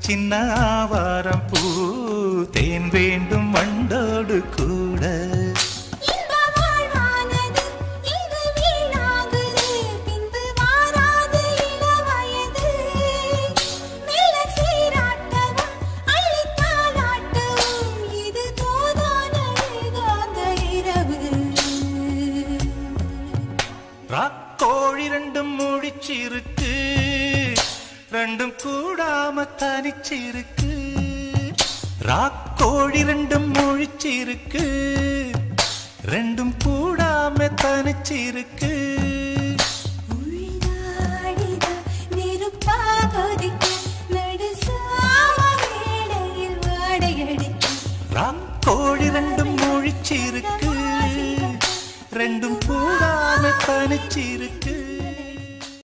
சின்ன ஆவாரம் பூ தேன் வேண்டும் வண்டோடு கூட இந்த வாழ்வானது இங்கு வீணாகுது பின்பு வாராது இளவயது மெல்ல சீராட்டவும் அள்ளித் தாலாட்டவும் இது தோதான ஏகாந்த இரவு ராக்கோழி ரெண்டும் முடிச்சிருக்கு ரெண்டும் கூடாம தனிச்சிருக்கு ராக்கோழி ரெண்டும் முழிச்சிருக்கு ரெண்டும் கூடாம தனிச்சிருக்கு உள்நாடித நெருப்பா கொதிக்க நடுசாம வேளையில் வாடையடிக்க ராக்கோழி ரெண்டும் முழிச்சிருக்கு ரெண்டும் கூடாம தனிச்சிருக்கு